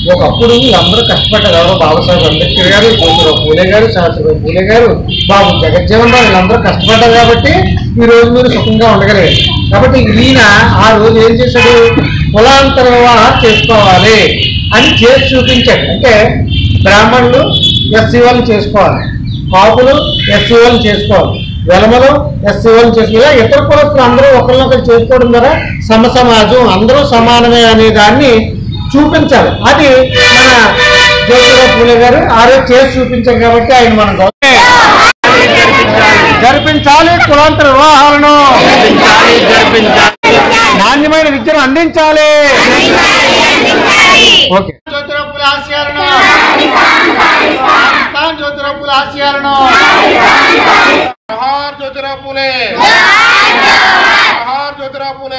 ఒకప్పుడు వీళ్ళందరూ కష్టపడ్డారు ఎవరో బాబాసాహెబ్ అంబేద్కర్ గారు జ్యోతిరావు పూలే గారు శాస్త్రబాబు పూలే గారు బాబు జగజ్జీవన్ రావు వీళ్ళందరూ కష్టపడ్డారు కాబట్టి ఈ రోజు మీరు సుఖంగా ఉండగలిగారు కాబట్టి ఈయన ఆ రోజు ఏం చేశాడు కులాంతర వివాహం చేసుకోవాలి అని చేసి చూపించాడు అంటే బ్రాహ్మణులు ఎస్సీ వాళ్ళు చేసుకోవాలి కాపులు ఎస్సీ వాళ్ళు చేసుకోవాలి వెలమలు ఎస్సీ వాళ్ళు చేసుకోవాలి ఇతర కులస్తులు అందరూ ఒకరినొకరు చేసుకోవడం ద్వారా సమ సమాజం అందరూ సమానమే అనే దాన్ని చూపించాలి అది మన జ్యోతిరావు పూలే గారు ఆ రోజు చేసి చూపించాం కాబట్టి ఆయన మనం గౌరవ- జరిపించాలి కులాంతర వివాహాలను నాణ్యమైన విద్యను అందించాలి ఓకే జ్యోతిరావు పూలే ఆశయాలను పాకిస్తాన్ జ్యోతిరావు పూలే ఆశయాలను జవహర్ జ్యోతిరావు పూలే జవహర్ జ్యోతిరావు పూలే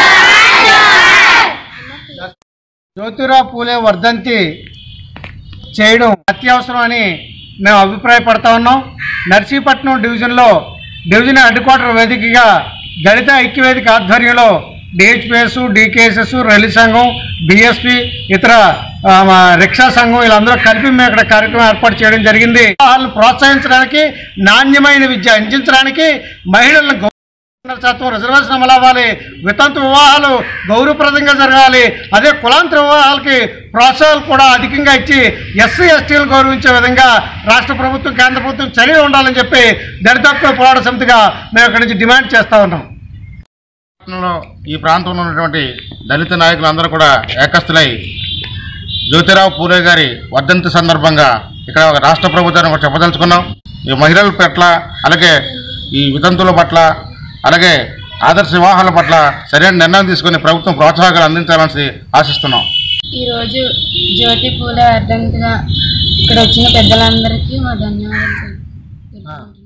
జ్యోతిరావు పూలే వర్ధంతి చేయడం అత్యవసరం అని మేము అభిప్రాయపడతా ఉన్నాం నర్సీపట్నం డివిజన్లో డివిజన్ హెడ్ క్వార్టర్ వేదికగా దళిత ఐక్యవేదిక ఆధ్వర్యంలో డిహెచ్పిఎస్ డికేఎస్ఎస్ రైలు సంఘం బిఎస్పి ఇతర ఆ, మా రిక్షా సంఘం వీళ్ళందరూ కలిపి మేము ఇక్కడ కార్యక్రమం ఏర్పాటు చేయడం జరిగింది వాళ్ళని ప్రోత్సహించడానికి నాణ్యమైన విద్య అందించడానికి మహిళలను గౌరవ శాతం రిజర్వేషన్ అమలు అవ్వాలి వితంతు వివాహాలు గౌరవప్రదంగా జరగాలి అదే కులాంతర వివాహాలకి ప్రోత్సాహాలు కూడా అధికంగా ఇచ్చి ఎస్సీ ఎస్టీలు గౌరవించే విధంగా రాష్ట్ర ప్రభుత్వం కేంద్ర ప్రభుత్వం చర్య ఉండాలని చెప్పి దళిత హక్కుల పోరాట సమితిగా మేము ఇక్కడి నుంచి డిమాండ్ చేస్తా ఉన్నాం పట్టణంలో ఈ ప్రాంతంలో ఉన్నటువంటి దళిత నాయకులందరూ కూడా ఏకస్తులై జ్యోతిరావు పూలే గారి వర్ధంతి సందర్భంగా ఇక్కడ ఒక రాష్ట్ర ప్రభుత్వాన్ని ఒకటి చెప్పదలుచుకున్నాం ఈ మహిళల పట్ల అలాగే ఈ వితంతుల పట్ల అలాగే ఆదర్శ వివాహాల పట్ల సరైన నిర్ణయం తీసుకుని ప్రభుత్వం ప్రోత్సాహకాలు అందించాలని ఆశిస్తున్నాం ఈరోజు జ్యోతి పూల అర్థంగా ఇక్కడ వచ్చిన పెద్దలందరికీ మా ధన్యవాదాలు తెలుపుకుంటున్నాను.